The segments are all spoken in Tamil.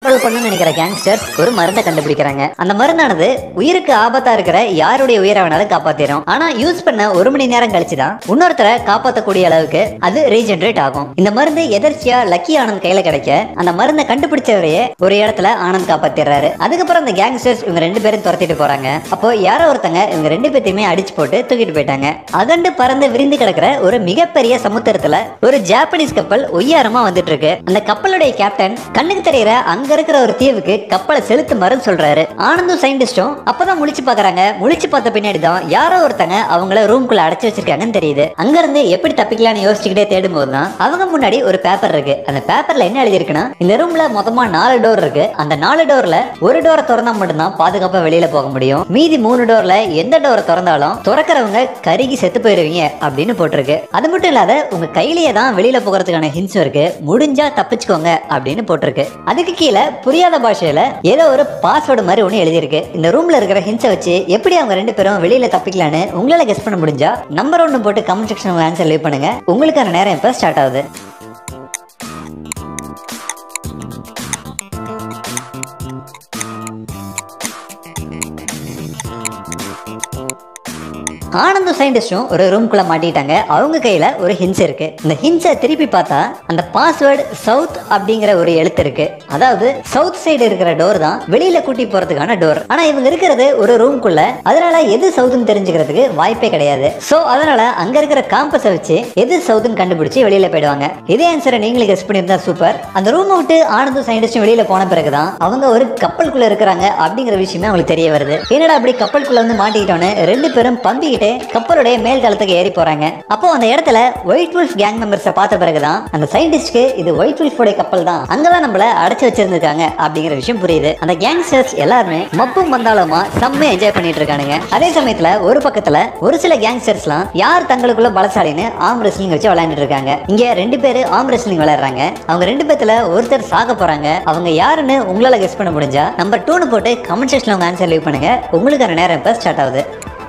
கண்ட்ரோல் பண்ணணும்னு நினைக்கிற கேங்ஸ்டர்ஸ் ஒரு மருந்தை கண்டுபிடிக்கிறாங்க அந்த மருந்தானது உயிருக்கு ஆபத்தா இருக்கிற யாருடைய உயிரை வேணாலும் காப்பாத்திரும் ஆனா யூஸ் பண்ண ஒரு மணி நேரம் கழிச்சு தான் இன்னொருத்தரை காப்பாற்றக்கூடிய அளவுக்கு அது ரீஜென்ரேட் ஆகும் இந்த மருந்து எதர்ச்சியா லக்கி ஆனந்த் கையில கிடைக்க அந்த மருந்தை கண்டுபிடிச்சவரையே ஒரு இடத்துல ஆனந்த் காப்பாத்திடுறாரு அதுக்கப்புறம் அந்த கேங்ஸ்டர்ஸ் இவங்க ரெண்டு பேரும் துரத்திட்டு போறாங்க அப்போ யாரோ ஒருத்தங்க இவங்க ரெண்டு பேத்தையுமே அடிச்சு போட்டு தூக்கிட்டு போயிட்டாங்க அதண்டு பறந்து விரிந்து கிடக்கிற ஒரு மிகப்பெரிய சமுத்திரத்துல ஒரு ஜாப்பனீஸ் கப்பல் ஒய்யாரமா வந்துட்டு இருக்கு அந்த கப்பலுடைய கேப்டன் கண்ணுக்கு தெரியற அங்க இருக்கிற ஒரு தீவுக்கு கப்பலை செலுத்துமாறுன்னு சொல்றாரு ஆனந்தும் சயின்டிஸ்டும் அப்பதான் முழிச்சு பாக்குறாங்க முழிச்சு பார்த்த பின்னாடி தான் யாரோ ஒருத்தங்க அவங்கள ரூம்குள்ள அடைச்சு வச்சிருக்காங்கன்னு தெரியுது அங்க இருந்து எப்படி தப்பிக்கலாம்னு யோசிச்சுக்கிட்டே தேடும் போது தான் அவங்க முன்னாடி ஒரு பேப்பர் இருக்கு அந்த பேப்பர்ல என்ன எழுதிருக்குன்னா இந்த ரூம்ல மொத்தமா நாலு டோர் இருக்கு அந்த நாலு டோர்ல ஒரு டோரை திறந்தா மட்டும்தான் பாதுகாப்பா வெளியில போக முடியும் மீதி மூணு டோர்ல எந்த டோரை திறந்தாலும் திறக்கிறவங்க கருகி செத்து போயிருவீங்க அப்படின்னு போட்டிருக்கு அது மட்டும் இல்லாத உங்க கையிலேயே தான் வெளியில போகிறதுக்கான ஹின்ஸ் இருக்கு முடிஞ்சா தப்பிச்சுக்கோங்க அப்படின்னு போட்டிருக்கு அதுக்கு கீழே புரியாத பாஷையில ஏதோ ஒரு பாஸ்வேர்டு மாதிரி ஒன்று எழுதியிருக்கு இந்த ரூம்ல இருக்கிற ஹின்ஸை வச்சு எப்படி அவங்க ரெண்டு பேரும் வெளியில தப்பிக்கலான்னு உங்களால கெஸ் பண்ண முடிஞ்சா நம்பர் ஒன்று போட்டு கமெண்ட் செக்ஷன் ஆன்சர் லீவ் பண்ணுங்க உங்களுக்கான நேரம் இப்போ ஸ்டார்ட் ஆகுது ஆனந்தும் சயின்டிஸ்டும் ஒரு ரூம்குள்ள மாட்டிட்டாங்க அவங்க கையில ஒரு ஹின்ஸ் இருக்கு இந்த ஹின்ஸை திருப்பி பார்த்தா அந்த பாஸ்வேர்டு சவுத் அப்படிங்கிற ஒரு எழுத்து இருக்கு அதாவது சவுத் சைடு இருக்கிற டோர் தான் வெளியில கூட்டி போறதுக்கான டோர் ஆனா இவங்க இருக்கிறது ஒரு ரூம்குள்ள அதனால எது சவுத்துன்னு தெரிஞ்சுக்கிறதுக்கு வாய்ப்பே கிடையாது சோ அதனால அங்க இருக்கிற காம்பஸை வச்சு எது சவுத்துன்னு கண்டுபிடிச்சு வெளியில போயிடுவாங்க இதே ஆன்சரை நீங்களும் கெஸ் பண்ணியிருந்தா சூப்பர் அந்த ரூமை விட்டு ஆனந்தும் சயின்டிஸ்டும் வெளியில போன பிறகுதான் அவங்க ஒரு கப்பலுக்குள்ள இருக்கிறாங்க அப்படிங்கிற விஷயமே அவங்களுக்கு தெரிய வருது என்னடா அப்படி கப்பலுக்குள்ள வந்து மாட்டிக்கிட்டோன்னு ரெண்டு பேரும் பம்பிக்கிட்டு கப்பலுடைய மேல் தளத்துக்கு ஏறி போறாங்க அப்போ அந்த இடத்துல ஒயிட் வுல்ஃப் கேங் மெம்பர்ஸை பார்த்த பிறகுதான் அந்த சயின்டிஸ்ட்க்கு இது ஒயிட் வுல்ஃபோடைய கப்பல் தான் அங்கதான் நம்மள அடைச்சு வச்சிருந்திருக்காங்க அப்படிங்கிற விஷயம் புரியுது அந்த கேங்ஸ்டர்ஸ் எல்லாருமே மப்பும் வந்தாலுமா செம்ம என்ஜாய் பண்ணிட்டு இருக்கானுங்க அதே சமயத்துல ஒரு பக்கத்துல ஒரு சில கேங்ஸ்டர்ஸ்லாம் யார் தங்களுக்குள்ள பலசாலின்னு ஆம் ரெஸ்லிங் வச்சு விளையாண்டுட்டு இருக்காங்க இங்க ரெண்டு பேரு ஆம் ரெஸ்லிங் விளையாடுறாங்க அவங்க ரெண்டு பேத்துல ஒருத்தர் சாக போறாங்க அவங்க யாருன்னு உங்களால கெஸ் பண்ண முடிஞ்சா நம்பர் டூன்னு போட்டு கமெண்ட் செக்ஷன்ல உங்க ஆன்சர் லீவ் பண்ணுங்க உங்களுக்கான நேரம் இப்ப ஸ்டார்ட் ஆகுது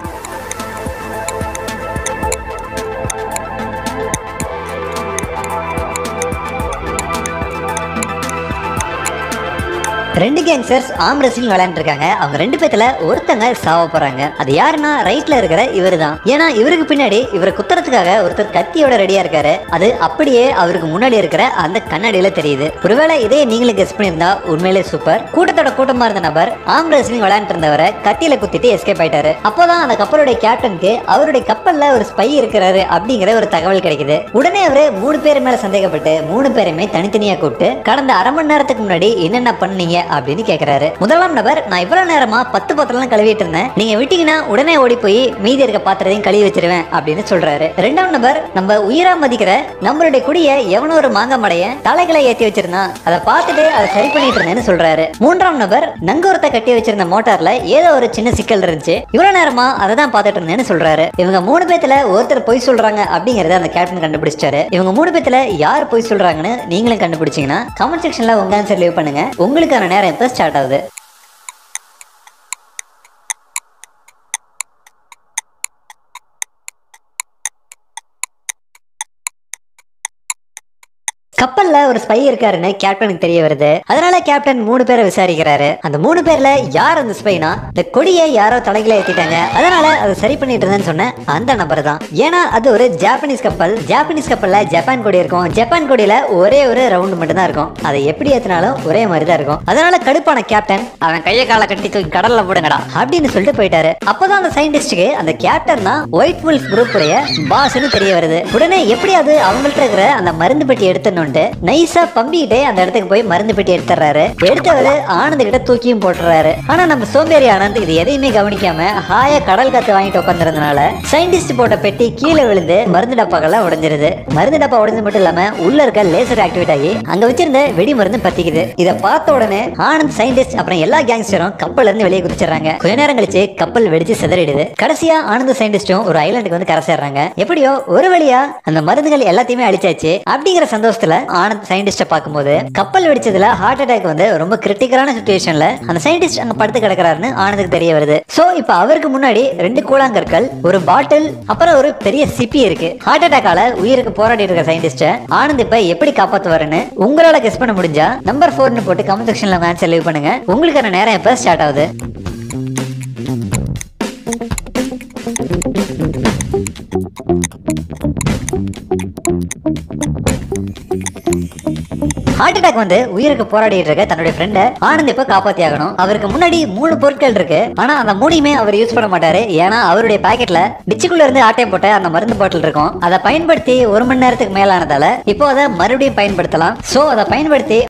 ரெண்டு கேங்ஸ்டர்ஸ் ஆம் ரெஸ்லிங் விளையாண்டுருக்காங்க அவங்க ரெண்டு பேத்துல ஒருத்தங்க சாவ போறாங்க அது யாருன்னா ரைட்ல இருக்கிற இவரு தான் ஏன்னா இவருக்கு பின்னாடி இவரை குத்துறதுக்காக ஒருத்தர் கத்தியோட ரெடியா இருக்காரு அது அப்படியே அவருக்கு முன்னாடி இருக்கிற அந்த கண்ணாடியில தெரியுது ஒருவேளை இதே நீங்களும் கெஸ் பண்ணியிருந்தா உண்மையிலே சூப்பர் கூட்டத்தோட கூட்டமா இருந்த நபர் ஆம் ரெஸ்லிங் விளையாண்டு இருந்தவரை கத்தியில குத்திட்டு எஸ்கேப் ஆயிட்டாரு அப்போதான் அந்த கப்பலுடைய கேப்டனுக்கு அவருடைய கப்பல்ல ஒரு ஸ்பை இருக்கிறாரு அப்படிங்கிற ஒரு தகவல் கிடைக்குது உடனே அவரு மூணு பேர் மேல சந்தேகப்பட்டு மூணு பேருமே தனித்தனியா கூப்பிட்டு கடந்த அரை மணி நேரத்துக்கு முன்னாடி என்னென்ன பண்ணீங்க அப்படின்னு கேக்குறாரு முதலாம் நபர் நான் இவ்வளவு நேரமா பத்து பாத்திரம் கழுவிட்டு இருந்தேன் நீங்க விட்டீங்கன்னா உடனே ஓடி போய் மீதி இருக்க பாத்திரத்தையும் கழுவி வச்சிருவேன் அப்படின்னு சொல்றாரு ரெண்டாம் நபர் நம்ம உயிரா மதிக்கிற நம்மளுடைய குடிய எவனோ ஒரு மாங்க மடைய தலைகளை ஏத்தி வச்சிருந்தான் அதை பார்த்துட்டு அதை சரி பண்ணிட்டு இருந்தேன்னு சொல்றாரு மூன்றாம் நபர் நங்கூரத்தை கட்டி வச்சிருந்த மோட்டார்ல ஏதோ ஒரு சின்ன சிக்கல் இருந்துச்சு இவ்வளவு நேரமா அதை தான் பார்த்துட்டு இருந்தேன்னு சொல்றாரு இவங்க மூணு பேத்துல ஒருத்தர் பொய் சொல்றாங்க அப்படிங்கறத அந்த கேப்டன் கண்டுபிடிச்சிட்டாரு இவங்க மூணு பேத்துல யார் பொய் சொல்றாங்கன்னு நீங்களும் கண்டுபிடிச்சீங்கன்னா கமெண்ட் செக்ஷன்ல உங்க ஆன்சர் லீவ் பண்ணுங்க உங்களுக்கான நேரம் இப்ப ஸ்டார்ட் ஆகுது கப்பல்ல ஒரு ஸ்பை இருக்காருன்னு கேப்டனுக்கு தெரிய வருது அதனால கேப்டன் மூணு பேரை விசாரிக்கிறாரு அந்த மூணு பேர்ல யார் அந்த ஸ்பைனா இந்த கொடியை யாரோ தலைகளை ஏத்திட்டாங்க அதனால அதை சரி பண்ணிட்டு இருந்தேன்னு சொன்ன அந்த நபர் தான் ஏன்னா அது ஒரு ஜாப்பனீஸ் கப்பல் ஜாப்பனீஸ் கப்பல்ல ஜப்பான் கொடி இருக்கும் ஜப்பான் கொடியில ஒரே ஒரு ரவுண்ட் மட்டும் தான் இருக்கும் அதை எப்படி ஏத்தினாலும் ஒரே மாதிரி தான் இருக்கும் அதனால கடுப்பான கேப்டன் அவன் கையை காலை கட்டி தூக்கி கடல்ல போடுங்கடா அப்படின்னு சொல்லிட்டு போயிட்டாரு அப்பதான் அந்த சயின்டிஸ்டுக்கு அந்த கேப்டன் தான் ஒயிட் வுல்ஃப் குரூப் உடைய பாஸ்னு தெரிய வருது உடனே எப்படியாவது அவங்கள்ட்ட இருக்கிற அந்த மருந்து பெட்டி எடுத்துன்னு நைஸா பம்பிக்கிட்டே அந்த இடத்துக்கு போய் மருந்து பெட்டி எடுத்துறாரு எடுத்தவரு ஆனந்த் கிட்ட தூக்கியும் போட்டுறாரு ஆனா நம்ம சோம்பேறி ஆனந்த் இது எதையுமே கவனிக்காம ஹாயா கடல் காத்து வாங்கிட்டு உட்காந்துருந்தனால சயின்டிஸ்ட் போட்ட பெட்டி கீழே விழுந்து மருந்து டப்பாக்கெல்லாம் உடைஞ்சிருது மருந்து டப்பா உடைஞ்சது மட்டும் இல்லாம உள்ள இருக்க லேசர் ஆக்டிவேட் ஆகி அங்க வச்சிருந்த வெடி மருந்து பத்திக்குது இத பார்த்த உடனே ஆனந்த் சயின்டிஸ்ட் அப்புறம் எல்லா கேங்ஸ்டரும் கப்பல்ல இருந்து வெளியே குதிச்சிடுறாங்க கொஞ்ச நேரம் கழிச்சு கப்பல் வெடிச்சு சிதறிடுது கடைசியா ஆனந்த் சயின்டிஸ்டும் ஒரு ஐலாண்டுக்கு வந்து கரை சேர்றாங்க எப்படியோ ஒரு வழியா அந்த மருந்துகள் எல்லாத்தையுமே அழிச்சாச்சு அப்படிங்கிற சந்தோஷத்துல இடத்துல ஆனந்த் சயின்டிஸ்ட பார்க்கும்போது கப்பல் வெடிச்சதுல ஹார்ட் அட்டாக் வந்து ரொம்ப கிரிட்டிக்கலான சுச்சுவேஷன்ல அந்த சயின்டிஸ்ட் அங்க படுத்து கிடக்குறாருன்னு ஆனந்துக்கு தெரிய வருது சோ இப்போ அவருக்கு முன்னாடி ரெண்டு கூழாங்கற்கள் ஒரு பாட்டில் அப்புறம் ஒரு பெரிய சிப்பி இருக்கு ஹார்ட் அட்டாக்கால உயிருக்கு போராடி இருக்க சயின்டிஸ்ட ஆனந்த் இப்ப எப்படி காப்பாத்துவாருன்னு உங்களால கெஸ் பண்ண முடிஞ்சா நம்பர் ஃபோர்னு போட்டு கமெண்ட் செக்ஷன்ல ஆன்சர் லீவ் பண்ணுங்க உங்களுக்கான நேரம் இப்ப ஸ்டார்ட் ஆகுது ஹார்ட் அட்டாக் வந்து உயிருக்கு போராடிட்டு இருக்க தன்னுடைய ஃப்ரெண்ட ஆனந்த் இப்ப காப்பாத்தி ஆகணும் அவருக்கு முன்னாடி மூணு பொருட்கள் இருக்கு ஆனா அந்த மூணையுமே அவர் யூஸ் பண்ண மாட்டாரு ஏன்னா அவருடைய பாக்கெட்ல டிச்சுக்குள்ள இருந்து ஆட்டை போட்ட அந்த மருந்து பாட்டில் இருக்கும் அதை பயன்படுத்தி ஒரு மணி நேரத்துக்கு மேலானதால இப்போ அதை மறுபடியும் பயன்படுத்தலாம் சோ அதை பயன்படுத்தி